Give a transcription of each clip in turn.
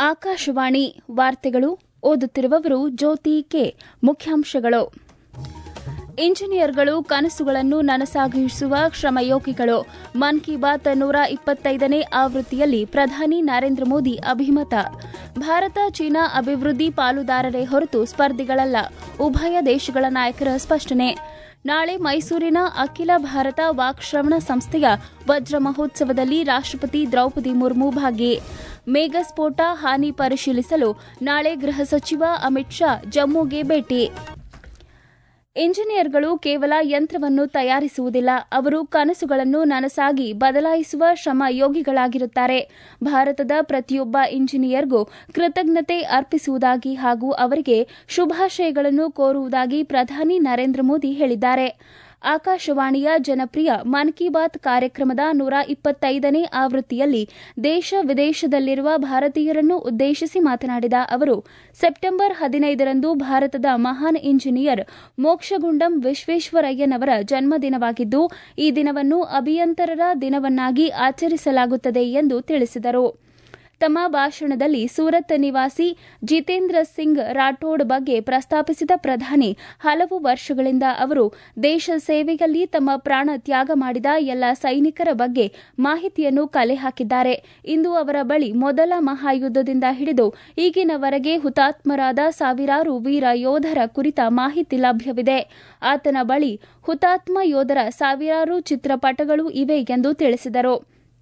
ಆಕಾಶವಾಣಿ ವಾರ್ತೆಗಳು ಓದುತ್ತಿರುವವರು ಜ್ಯೋತಿ ಕೆ ಮುಖ್ಯಾಂಶಗಳು ಇಂಜಿನಿಯರ್ಗಳು ಕನಸುಗಳನ್ನು ನನಸಾಗಿಸುವ ಶ್ರಮಯೋಗಿಗಳು ಮನ್ ಕಿ ಬಾತ್ ನೂರ ಇಪ್ಪತ್ತೈದನೇ ಆವೃತ್ತಿಯಲ್ಲಿ ಪ್ರಧಾನಿ ನರೇಂದ್ರ ಮೋದಿ ಅಭಿಮತ ಭಾರತ ಚೀನಾ ಅಭಿವೃದ್ಧಿ ಪಾಲುದಾರರೇ ಹೊರತು ಸ್ಪರ್ಧಿಗಳಲ್ಲ ಉಭಯ ದೇಶಗಳ ನಾಯಕರ ಸ್ಪಷ್ಟನೆ ನಾಳೆ ಮೈಸೂರಿನ ಅಖಿಲ ಭಾರತ ವಾಕ್ಶ್ರವಣ ಸಂಸ್ಥೆಯ ವಜ್ರ ಮಹೋತ್ಸವದಲ್ಲಿ ರಾಷ್ಟಪತಿ ದ್ರೌಪದಿ ಮುರ್ಮು ಭಾಗಿ ಮೇಘಸ್ಫೋಟ ಹಾನಿ ಪರಿಶೀಲಿಸಲು ನಾಳೆ ಗೃಹ ಸಚಿವ ಅಮಿತ್ ಶಾ ಜಮ್ಮುಗೆ ಭೇಟಿ ಇಂಜಿನಿಯರ್ಗಳು ಕೇವಲ ಯಂತ್ರವನ್ನು ತಯಾರಿಸುವುದಿಲ್ಲ ಅವರು ಕನಸುಗಳನ್ನು ನನಸಾಗಿ ಬದಲಾಯಿಸುವ ಶ್ರಮ ಯೋಗಿಗಳಾಗಿರುತ್ತಾರೆ ಭಾರತದ ಪ್ರತಿಯೊಬ್ಬ ಇಂಜಿನಿಯರ್ಗೂ ಕೃತಜ್ಞತೆ ಅರ್ಪಿಸುವುದಾಗಿ ಹಾಗೂ ಅವರಿಗೆ ಶುಭಾಶಯಗಳನ್ನು ಕೋರುವುದಾಗಿ ಪ್ರಧಾನಿ ನರೇಂದ್ರ ಮೋದಿ ಹೇಳಿದ್ದಾರೆ ಆಕಾಶವಾಣಿಯ ಜನಪ್ರಿಯ ಮನ್ ಕಿ ಬಾತ್ ಕಾರ್ಯಕ್ರಮದ ನೂರ ಇಪ್ಪತ್ತೈದನೇ ಆವೃತ್ತಿಯಲ್ಲಿ ದೇಶ ವಿದೇಶದಲ್ಲಿರುವ ಭಾರತೀಯರನ್ನು ಉದ್ದೇಶಿಸಿ ಮಾತನಾಡಿದ ಅವರು ಸೆಪ್ಟೆಂಬರ್ ಹದಿನೈದರಂದು ಭಾರತದ ಮಹಾನ್ ಇಂಜಿನಿಯರ್ ಮೋಕ್ಷಗುಂಡಂ ವಿಶ್ವೇಶ್ವರಯ್ಯನವರ ಜನ್ಮದಿನವಾಗಿದ್ದು ಈ ದಿನವನ್ನು ಅಭಿಯಂತರರ ದಿನವನ್ನಾಗಿ ಆಚರಿಸಲಾಗುತ್ತದೆ ಎಂದು ತಿಳಿಸಿದರು ತಮ್ಮ ಭಾಷಣದಲ್ಲಿ ಸೂರತ್ ನಿವಾಸಿ ಜಿತೇಂದ್ರ ಸಿಂಗ್ ರಾಠೋಡ್ ಬಗ್ಗೆ ಪ್ರಸ್ತಾಪಿಸಿದ ಪ್ರಧಾನಿ ಹಲವು ವರ್ಷಗಳಿಂದ ಅವರು ದೇಶ ಸೇವೆಯಲ್ಲಿ ತಮ್ಮ ಪ್ರಾಣ ತ್ಯಾಗ ಮಾಡಿದ ಎಲ್ಲ ಸೈನಿಕರ ಬಗ್ಗೆ ಮಾಹಿತಿಯನ್ನು ಕಲೆ ಹಾಕಿದ್ದಾರೆ ಇಂದು ಅವರ ಬಳಿ ಮೊದಲ ಮಹಾಯುದ್ದದಿಂದ ಹಿಡಿದು ಈಗಿನವರೆಗೆ ಹುತಾತ್ಮರಾದ ಸಾವಿರಾರು ವೀರ ಯೋಧರ ಕುರಿತ ಮಾಹಿತಿ ಲಭ್ಯವಿದೆ ಆತನ ಬಳಿ ಹುತಾತ್ಮ ಯೋಧರ ಸಾವಿರಾರು ಚಿತ್ರಪಟಗಳು ಇವೆ ಎಂದು ತಿಳಿಸಿದರು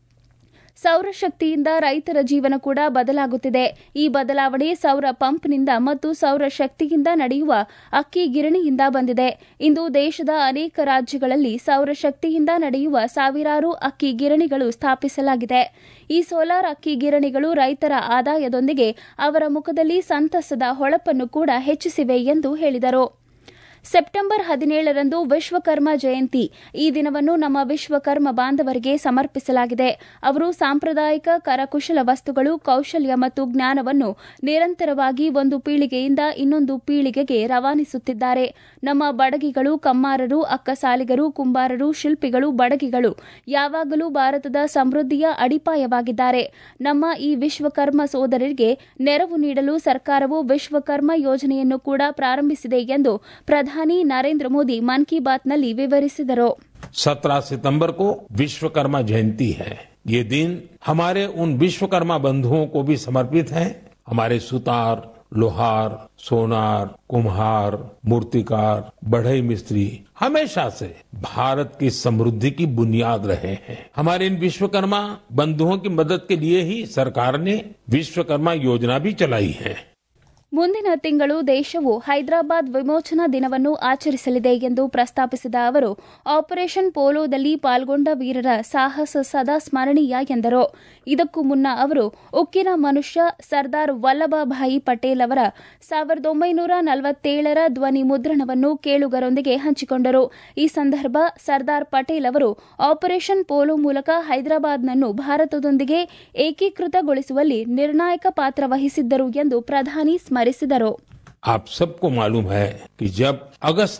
ಸೌರಶಕ್ತಿಯಿಂದ ರೈತರ ಜೀವನ ಕೂಡ ಬದಲಾಗುತ್ತಿದೆ ಈ ಬದಲಾವಣೆ ಸೌರ ಪಂಪ್ನಿಂದ ಮತ್ತು ಸೌರ ಶಕ್ತಿಯಿಂದ ನಡೆಯುವ ಅಕ್ಕಿ ಗಿರಣಿಯಿಂದ ಬಂದಿದೆ ಇಂದು ದೇಶದ ಅನೇಕ ರಾಜ್ಯಗಳಲ್ಲಿ ಸೌರಶಕ್ತಿಯಿಂದ ನಡೆಯುವ ಸಾವಿರಾರು ಅಕ್ಕಿ ಗಿರಣಿಗಳು ಸ್ಥಾಪಿಸಲಾಗಿದೆ ಈ ಸೋಲಾರ್ ಅಕ್ಕಿ ಗಿರಣಿಗಳು ರೈತರ ಆದಾಯದೊಂದಿಗೆ ಅವರ ಮುಖದಲ್ಲಿ ಸಂತಸದ ಹೊಳಪನ್ನು ಕೂಡ ಹೆಚ್ಚಿಸಿವೆ ಎಂದು ಹೇಳಿದರು ಸೆಪ್ಟೆಂಬರ್ ಹದಿನೇಳರಂದು ವಿಶ್ವಕರ್ಮ ಜಯಂತಿ ಈ ದಿನವನ್ನು ನಮ್ಮ ವಿಶ್ವಕರ್ಮ ಬಾಂಧವರಿಗೆ ಸಮರ್ಪಿಸಲಾಗಿದೆ ಅವರು ಸಾಂಪ್ರದಾಯಿಕ ಕರಕುಶಲ ವಸ್ತುಗಳು ಕೌಶಲ್ಯ ಮತ್ತು ಜ್ಞಾನವನ್ನು ನಿರಂತರವಾಗಿ ಒಂದು ಪೀಳಿಗೆಯಿಂದ ಇನ್ನೊಂದು ಪೀಳಿಗೆಗೆ ರವಾನಿಸುತ್ತಿದ್ದಾರೆ ನಮ್ಮ ಬಡಗಿಗಳು ಕಮ್ಮಾರರು ಅಕ್ಕಸಾಲಿಗರು ಕುಂಬಾರರು ಶಿಲ್ಪಿಗಳು ಬಡಗಿಗಳು ಯಾವಾಗಲೂ ಭಾರತದ ಸಮೃದ್ಧಿಯ ಅಡಿಪಾಯವಾಗಿದ್ದಾರೆ ನಮ್ಮ ಈ ವಿಶ್ವಕರ್ಮ ಸೋದರರಿಗೆ ನೆರವು ನೀಡಲು ಸರ್ಕಾರವು ವಿಶ್ವಕರ್ಮ ಯೋಜನೆಯನ್ನು ಕೂಡ ಪ್ರಾರಂಭಿಸಿದೆ ಎಂದು ಪ್ರಧಾನಿ ನರೇಂದ್ರ ಮೋದಿ ಮನ್ ಕಿ ಬಾತ್ನಲ್ಲಿ ವಿವರಿಸಿದರು सत्रह सितंबर को विश्वकर्मा जयंती है ये दिन हमारे उन विश्वकर्मा बंधुओं को भी समर्पित है हमारे सुतार लोहार सोनार कुम्हार मूर्तिकार बढ़ई मिस्त्री हमेशा से भारत की समृद्धि की बुनियाद रहे हैं हमारे इन विश्वकर्मा बंधुओं की मदद के लिए ही सरकार ने विश्वकर्मा योजना भी चलाई है ಮುಂದಿನ ತಿಂಗಳು ದೇಶವು ಹೈದರಾಬಾದ್ ವಿಮೋಚನಾ ದಿನವನ್ನು ಆಚರಿಸಲಿದೆ ಎಂದು ಪ್ರಸ್ತಾಪಿಸಿದ ಅವರು ಆಪರೇಷನ್ ಪೋಲೋದಲ್ಲಿ ಪಾಲ್ಗೊಂಡ ವೀರರ ಸಾಹಸ ಸದಾ ಸ್ಮರಣೀಯ ಎಂದರು ಇದಕ್ಕೂ ಮುನ್ನ ಅವರು ಉಕ್ಕಿನ ಮನುಷ್ಯ ಸರ್ದಾರ್ ವಲ್ಲಭಭಾಯಿ ಪಟೇಲ್ ಅವರ ಸಾವಿರದ ಒಂಬೈನೂರ ನಲವತ್ತೇಳರ ಧ್ವನಿ ಮುದ್ರಣವನ್ನು ಕೇಳುಗರೊಂದಿಗೆ ಹಂಚಿಕೊಂಡರು ಈ ಸಂದರ್ಭ ಸರ್ದಾರ್ ಪಟೇಲ್ ಅವರು ಆಪರೇಷನ್ ಪೋಲೋ ಮೂಲಕ ಹೈದರಾಬಾದ್ನನ್ನು ಭಾರತದೊಂದಿಗೆ ಏಕೀಕೃತಗೊಳಿಸುವಲ್ಲಿ ನಿರ್ಣಾಯಕ ಪಾತ್ರ ವಹಿಸಿದ್ದರು ಎಂದು ಪ್ರಧಾನಿ ಸ್ಮರಿಸಿದರು आप सबको मालूम है कि जब अगस्त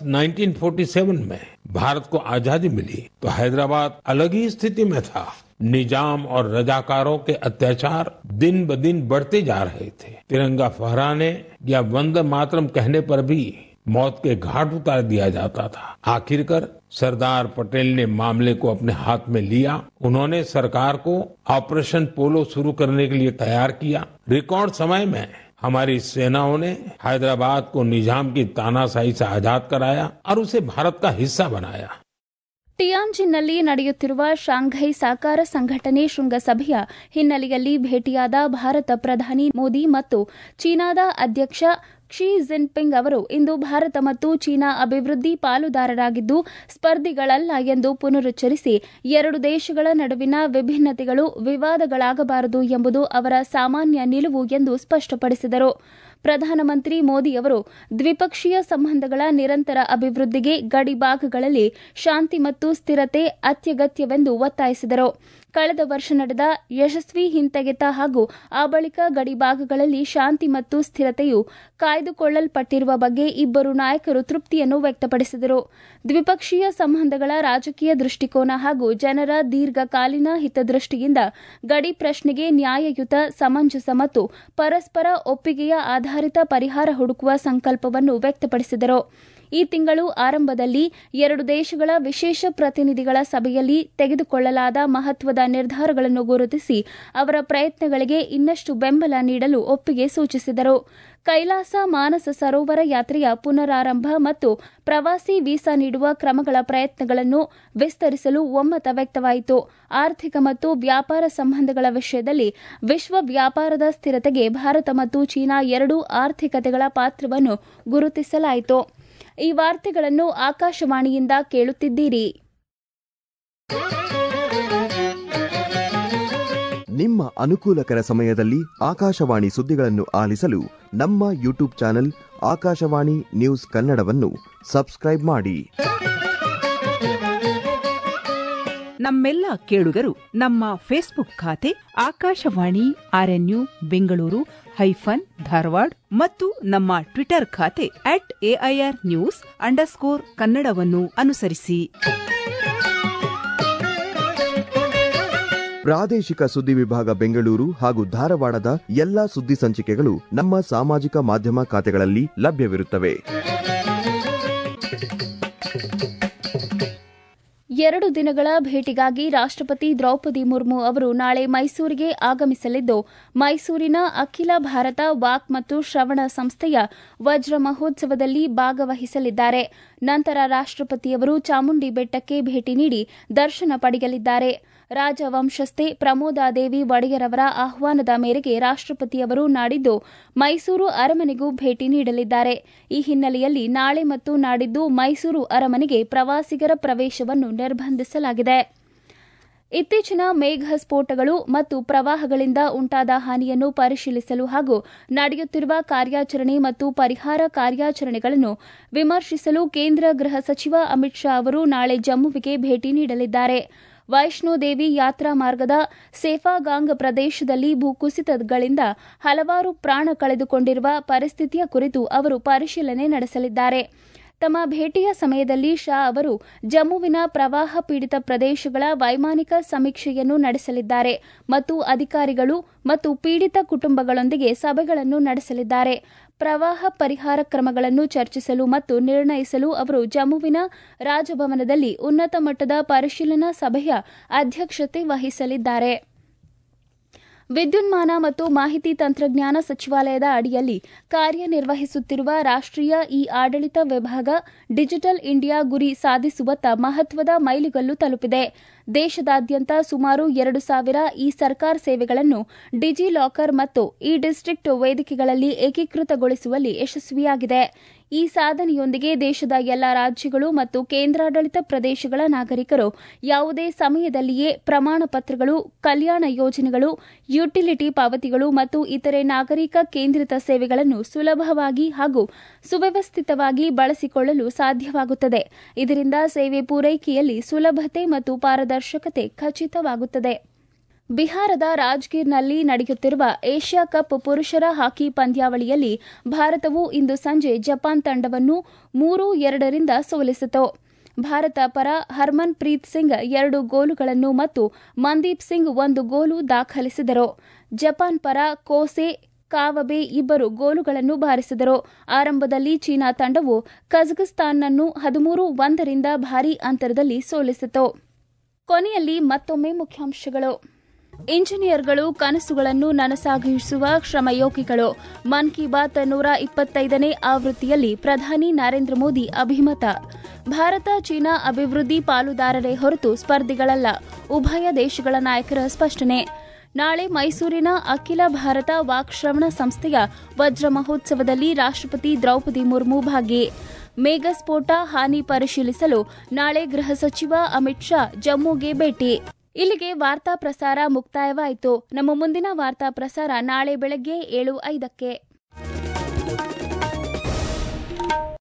1947 में भारत को आजादी मिली तो हैदराबाद अलग ही स्थिति में था निजाम और रजाकारों के अत्याचार दिन ब दिन बढ़ते जा रहे थे तिरंगा फहराने या वंदे मातरम कहने पर भी मौत के घाट उतार दिया जाता था आखिरकार सरदार पटेल ने मामले को अपने हाथ में लिया उन्होंने सरकार को ऑपरेशन पोलो शुरू करने के लिए तैयार किया रिकॉर्ड समय में हमारी सेनाओं ने हैदराबाद को निजाम की तानाशाही से आजाद कराया और उसे भारत का हिस्सा बनाया ಟಿಯಾನ್ಜಿನ್ನಲ್ಲಿ ನಡೆಯುತ್ತಿರುವ ಶಾಂಘೈ ಸಹಕಾರ ಸಂಘಟನೆ ಶೃಂಗಸಭೆಯ ಹಿನ್ನೆಲೆಯಲ್ಲಿ ಭೇಟಿಯಾದ ಭಾರತ ಪ್ರಧಾನಿ ಮೋದಿ ಮತ್ತು ಚೀನಾದ ಅಧ್ಯಕ್ಷ ಕ್ಷಿ ಜಿನ್ಪಿಂಗ್ ಅವರು ಇಂದು ಭಾರತ ಮತ್ತು ಚೀನಾ ಅಭಿವೃದ್ಧಿ ಪಾಲುದಾರರಾಗಿದ್ದು ಸ್ಪರ್ಧಿಗಳಲ್ಲ ಎಂದು ಪುನರುಚ್ಚರಿಸಿ ಎರಡು ದೇಶಗಳ ನಡುವಿನ ವಿಭಿನ್ನತೆಗಳು ವಿವಾದಗಳಾಗಬಾರದು ಎಂಬುದು ಅವರ ಸಾಮಾನ್ಯ ನಿಲುವು ಎಂದು ಸ್ಪಷ್ಟಪಡಿಸಿದರು ಪ್ರಧಾನಮಂತ್ರಿ ಮೋದಿ ಅವರು ದ್ವಿಪಕ್ಷೀಯ ಸಂಬಂಧಗಳ ನಿರಂತರ ಅಭಿವೃದ್ಧಿಗೆ ಗಡಿ ಭಾಗಗಳಲ್ಲಿ ಶಾಂತಿ ಮತ್ತು ಸ್ಥಿರತೆ ಅತ್ಯಗತ್ಯವೆಂದು ಒತ್ತಾಯಿಸಿದರು ಕಳೆದ ವರ್ಷ ನಡೆದ ಯಶಸ್ವಿ ಹಿಂತೆಗೆತ ಹಾಗೂ ಆ ಬಳಿಕ ಗಡಿ ಭಾಗಗಳಲ್ಲಿ ಶಾಂತಿ ಮತ್ತು ಸ್ಥಿರತೆಯು ಕಾಯ್ದುಕೊಳ್ಳಲ್ಪಟ್ಟಿರುವ ಬಗ್ಗೆ ಇಬ್ಬರು ನಾಯಕರು ತೃಪ್ತಿಯನ್ನು ವ್ಯಕ್ತಪಡಿಸಿದರು ದ್ವಿಪಕ್ಷೀಯ ಸಂಬಂಧಗಳ ರಾಜಕೀಯ ದೃಷ್ಟಿಕೋನ ಹಾಗೂ ಜನರ ದೀರ್ಘಕಾಲೀನ ಹಿತದೃಷ್ಟಿಯಿಂದ ಗಡಿ ಪ್ರಶ್ನೆಗೆ ನ್ಯಾಯಯುತ ಸಮಂಜಸ ಮತ್ತು ಪರಸ್ಪರ ಒಪ್ಪಿಗೆಯ ಆಧಾರಿತ ಪರಿಹಾರ ಹುಡುಕುವ ಸಂಕಲ್ಪವನ್ನು ವ್ಯಕ್ತಪಡಿಸಿದರು ಈ ತಿಂಗಳು ಆರಂಭದಲ್ಲಿ ಎರಡು ದೇಶಗಳ ವಿಶೇಷ ಪ್ರತಿನಿಧಿಗಳ ಸಭೆಯಲ್ಲಿ ತೆಗೆದುಕೊಳ್ಳಲಾದ ಮಹತ್ವದ ನಿರ್ಧಾರಗಳನ್ನು ಗುರುತಿಸಿ ಅವರ ಪ್ರಯತ್ನಗಳಿಗೆ ಇನ್ನಷ್ಟು ಬೆಂಬಲ ನೀಡಲು ಒಪ್ಪಿಗೆ ಸೂಚಿಸಿದರು ಕೈಲಾಸ ಮಾನಸ ಸರೋವರ ಯಾತ್ರೆಯ ಪುನರಾರಂಭ ಮತ್ತು ಪ್ರವಾಸಿ ವೀಸಾ ನೀಡುವ ಕ್ರಮಗಳ ಪ್ರಯತ್ನಗಳನ್ನು ವಿಸ್ತರಿಸಲು ಒಮ್ಮತ ವ್ಯಕ್ತವಾಯಿತು ಆರ್ಥಿಕ ಮತ್ತು ವ್ಯಾಪಾರ ಸಂಬಂಧಗಳ ವಿಷಯದಲ್ಲಿ ವಿಶ್ವ ವ್ಯಾಪಾರದ ಸ್ಥಿರತೆಗೆ ಭಾರತ ಮತ್ತು ಚೀನಾ ಎರಡೂ ಆರ್ಥಿಕತೆಗಳ ಪಾತ್ರವನ್ನು ಗುರುತಿಸಲಾಯಿತು ಈ ವಾರ್ತೆಗಳನ್ನು ಆಕಾಶವಾಣಿಯಿಂದ ಕೇಳುತ್ತಿದ್ದೀರಿ ನಿಮ್ಮ ಅನುಕೂಲಕರ ಸಮಯದಲ್ಲಿ ಆಕಾಶವಾಣಿ ಸುದ್ದಿಗಳನ್ನು ಆಲಿಸಲು ನಮ್ಮ ಯೂಟ್ಯೂಬ್ ಚಾನೆಲ್ ಆಕಾಶವಾಣಿ ನ್ಯೂಸ್ ಕನ್ನಡವನ್ನು ಸಬ್ಸ್ಕ್ರೈಬ್ ಮಾಡಿ ನಮ್ಮೆಲ್ಲ ಕೇಳುಗರು ನಮ್ಮ ಫೇಸ್ಬುಕ್ ಖಾತೆ ಆಕಾಶವಾಣಿ ಆರ್ಎನ್ಯು ಬೆಂಗಳೂರು ಹೈಫನ್ ಧಾರವಾಡ ಮತ್ತು ನಮ್ಮ ಟ್ವಿಟರ್ ಖಾತೆ ಅಟ್ ಎಐಆರ್ ನ್ಯೂಸ್ ಅಂಡರ್ಸ್ಕೋರ್ ಕನ್ನಡವನ್ನು ಅನುಸರಿಸಿ ಪ್ರಾದೇಶಿಕ ಸುದ್ದಿ ವಿಭಾಗ ಬೆಂಗಳೂರು ಹಾಗೂ ಧಾರವಾಡದ ಎಲ್ಲಾ ಸುದ್ದಿ ಸಂಚಿಕೆಗಳು ನಮ್ಮ ಸಾಮಾಜಿಕ ಮಾಧ್ಯಮ ಖಾತೆಗಳಲ್ಲಿ ಲಭ್ಯವಿರುತ್ತವೆ ಎರಡು ದಿನಗಳ ಭೇಟಿಗಾಗಿ ರಾಷ್ಟಪತಿ ದ್ರೌಪದಿ ಮುರ್ಮು ಅವರು ನಾಳೆ ಮೈಸೂರಿಗೆ ಆಗಮಿಸಲಿದ್ದು ಮೈಸೂರಿನ ಅಖಿಲ ಭಾರತ ವಾಕ್ ಮತ್ತು ಶ್ರವಣ ಸಂಸ್ಥೆಯ ವಜ್ರ ಮಹೋತ್ಸವದಲ್ಲಿ ಭಾಗವಹಿಸಲಿದ್ದಾರೆ ನಂತರ ರಾಷ್ಟಪತಿಯವರು ಚಾಮುಂಡಿ ಬೆಟ್ಟಕ್ಕೆ ಭೇಟಿ ನೀಡಿ ದರ್ಶನ ಪಡೆಯಲಿದ್ದಾರೆ ರಾಜವಂಶಸ್ಥೆ ಪ್ರಮೋದಾದೇವಿ ಒಡೆಯರವರ ಆಹ್ವಾನದ ಮೇರೆಗೆ ರಾಷ್ಟಪತಿಯವರು ನಾಡಿದ್ದು ಮೈಸೂರು ಅರಮನೆಗೂ ಭೇಟಿ ನೀಡಲಿದ್ದಾರೆ ಈ ಹಿನ್ನೆಲೆಯಲ್ಲಿ ನಾಳೆ ಮತ್ತು ನಾಡಿದ್ದು ಮೈಸೂರು ಅರಮನೆಗೆ ಪ್ರವಾಸಿಗರ ಪ್ರವೇಶವನ್ನು ನಿರ್ಬಂಧಿಸಲಾಗಿದೆ ಇತ್ತೀಚಿನ ಮೇಘ ಸ್ಫೋಟಗಳು ಮತ್ತು ಪ್ರವಾಹಗಳಿಂದ ಉಂಟಾದ ಹಾನಿಯನ್ನು ಪರಿಶೀಲಿಸಲು ಹಾಗೂ ನಡೆಯುತ್ತಿರುವ ಕಾರ್ಯಾಚರಣೆ ಮತ್ತು ಪರಿಹಾರ ಕಾರ್ಯಾಚರಣೆಗಳನ್ನು ವಿಮರ್ಶಿಸಲು ಕೇಂದ್ರ ಗೃಹ ಸಚಿವ ಅಮಿತ್ ಶಾ ಅವರು ನಾಳೆ ಜಮ್ಮುವಿಗೆ ಭೇಟಿ ನೀಡಲಿದ್ದಾರೆ ವೈಷ್ಣೋದೇವಿ ಯಾತ್ರಾ ಮಾರ್ಗದ ಸೇಫಾಗಾಂಗ್ ಪ್ರದೇಶದಲ್ಲಿ ಭೂಕುಸಿತಗಳಿಂದ ಹಲವಾರು ಪ್ರಾಣ ಕಳೆದುಕೊಂಡಿರುವ ಪರಿಸ್ಥಿತಿಯ ಕುರಿತು ಅವರು ಪರಿಶೀಲನೆ ನಡೆಸಲಿದ್ದಾರೆ ತಮ್ಮ ಭೇಟಿಯ ಸಮಯದಲ್ಲಿ ಶಾ ಅವರು ಜಮ್ಮುವಿನ ಪ್ರವಾಹ ಪೀಡಿತ ಪ್ರದೇಶಗಳ ವೈಮಾನಿಕ ಸಮೀಕ್ಷೆಯನ್ನು ನಡೆಸಲಿದ್ದಾರೆ ಮತ್ತು ಅಧಿಕಾರಿಗಳು ಮತ್ತು ಪೀಡಿತ ಕುಟುಂಬಗಳೊಂದಿಗೆ ಸಭೆಗಳನ್ನು ನಡೆಸಲಿದ್ದಾರೆ ಪ್ರವಾಹ ಪರಿಹಾರ ಕ್ರಮಗಳನ್ನು ಚರ್ಚಿಸಲು ಮತ್ತು ನಿರ್ಣಯಿಸಲು ಅವರು ಜಮ್ಮುವಿನ ರಾಜಭವನದಲ್ಲಿ ಉನ್ನತ ಮಟ್ಟದ ಪರಿಶೀಲನಾ ಸಭೆಯ ಅಧ್ಯಕ್ಷತೆ ವಹಿಸಲಿದ್ದಾರೆ ವಿದ್ಯುನ್ಮಾನ ಮತ್ತು ಮಾಹಿತಿ ತಂತ್ರಜ್ಞಾನ ಸಚಿವಾಲಯದ ಅಡಿಯಲ್ಲಿ ಕಾರ್ಯನಿರ್ವಹಿಸುತ್ತಿರುವ ರಾಷ್ಟೀಯ ಇ ಆಡಳಿತ ವಿಭಾಗ ಡಿಜಿಟಲ್ ಇಂಡಿಯಾ ಗುರಿ ಸಾಧಿಸುವತ್ತ ಮಹತ್ವದ ಮೈಲಿಗಲ್ಲು ತಲುಪಿದೆ ದೇಶದಾದ್ಯಂತ ಸುಮಾರು ಎರಡು ಸಾವಿರ ಇ ಸರ್ಕಾರ್ ಸೇವೆಗಳನ್ನು ಡಿಜಿ ಲಾಕರ್ ಮತ್ತು ಇ ಡಿಸ್ಟ್ರಿಕ್ಟ್ ವೇದಿಕೆಗಳಲ್ಲಿ ಏಕೀಕೃತಗೊಳಿಸುವಲ್ಲಿ ಯಶಸ್ವಿಯಾಗಿದೆ ಈ ಸಾಧನೆಯೊಂದಿಗೆ ದೇಶದ ಎಲ್ಲ ರಾಜ್ಯಗಳು ಮತ್ತು ಕೇಂದ್ರಾಡಳಿತ ಪ್ರದೇಶಗಳ ನಾಗರಿಕರು ಯಾವುದೇ ಸಮಯದಲ್ಲಿಯೇ ಪ್ರಮಾಣ ಪತ್ರಗಳು ಕಲ್ಯಾಣ ಯೋಜನೆಗಳು ಯುಟಿಲಿಟಿ ಪಾವತಿಗಳು ಮತ್ತು ಇತರೆ ನಾಗರಿಕ ಕೇಂದ್ರಿತ ಸೇವೆಗಳನ್ನು ಸುಲಭವಾಗಿ ಹಾಗೂ ಸುವ್ಯವಸ್ಥಿತವಾಗಿ ಬಳಸಿಕೊಳ್ಳಲು ಸಾಧ್ಯವಾಗುತ್ತದೆ ಇದರಿಂದ ಸೇವೆ ಪೂರೈಕೆಯಲ್ಲಿ ಸುಲಭತೆ ಮತ್ತು ಪಾರದರ್ಶಕತೆ ಖಚಿತವಾಗುತ್ತದೆ ಬಿಹಾರದ ರಾಜ್ಗೀರ್ನಲ್ಲಿ ನಡೆಯುತ್ತಿರುವ ಏಷ್ಯಾ ಕಪ್ ಪುರುಷರ ಹಾಕಿ ಪಂದ್ಯಾವಳಿಯಲ್ಲಿ ಭಾರತವು ಇಂದು ಸಂಜೆ ಜಪಾನ್ ತಂಡವನ್ನು ಮೂರು ಎರಡರಿಂದ ಸೋಲಿಸಿತು ಭಾರತ ಪರ ಹರ್ಮನ್ ಪ್ರೀತ್ ಸಿಂಗ್ ಎರಡು ಗೋಲುಗಳನ್ನು ಮತ್ತು ಮಂದೀಪ್ ಸಿಂಗ್ ಒಂದು ಗೋಲು ದಾಖಲಿಸಿದರು ಜಪಾನ್ ಪರ ಕೋಸೆ ಕಾವಬೆ ಇಬ್ಬರು ಗೋಲುಗಳನ್ನು ಬಾರಿಸಿದರು ಆರಂಭದಲ್ಲಿ ಚೀನಾ ತಂಡವು ಕಜಕಿಸ್ತಾನ್ನನ್ನು ಹದಿಮೂರು ಒಂದರಿಂದ ಭಾರೀ ಅಂತರದಲ್ಲಿ ಸೋಲಿಸಿತು ಕೊನೆಯಲ್ಲಿ ಮತ್ತೊಮ್ಮೆ ಮುಖ್ಯಾಂಶಗಳು ಇಂಜಿನಿಯರ್ಗಳು ಕನಸುಗಳನ್ನು ನನಸಾಗಿಸುವ ಶ್ರಮಯೋಗಿಗಳು ಮನ್ ಕಿ ಬಾತ್ ನೂರ ಇಪ್ಪತ್ತೈದನೇ ಆವೃತ್ತಿಯಲ್ಲಿ ಪ್ರಧಾನಿ ನರೇಂದ್ರ ಮೋದಿ ಅಭಿಮತ ಭಾರತ ಚೀನಾ ಅಭಿವೃದ್ಧಿ ಪಾಲುದಾರರೇ ಹೊರತು ಸ್ಪರ್ಧಿಗಳಲ್ಲ ಉಭಯ ದೇಶಗಳ ನಾಯಕರ ಸ್ಪಷ್ಟನೆ ನಾಳೆ ಮೈಸೂರಿನ ಅಖಿಲ ಭಾರತ ವಾಕ್ಶ್ರವಣ ಸಂಸ್ಥೆಯ ವಜ್ರ ಮಹೋತ್ಸವದಲ್ಲಿ ರಾಷ್ಟಪತಿ ದ್ರೌಪದಿ ಮುರ್ಮು ಭಾಗಿ ಮೇಘಸ್ಫೋಟ ಹಾನಿ ಪರಿಶೀಲಿಸಲು ನಾಳೆ ಗೃಹ ಸಚಿವ ಅಮಿತ್ ಶಾ ಜಮ್ಮುಗೆ ಭೇಟಿ ಇಲ್ಲಿಗೆ ವಾರ್ತಾ ಪ್ರಸಾರ ಮುಕ್ತಾಯವಾಯಿತು ನಮ್ಮ ಮುಂದಿನ ವಾರ್ತಾ ಪ್ರಸಾರ ನಾಳೆ ಬೆಳಗ್ಗೆ ಏಳು ಐದಕ್ಕೆ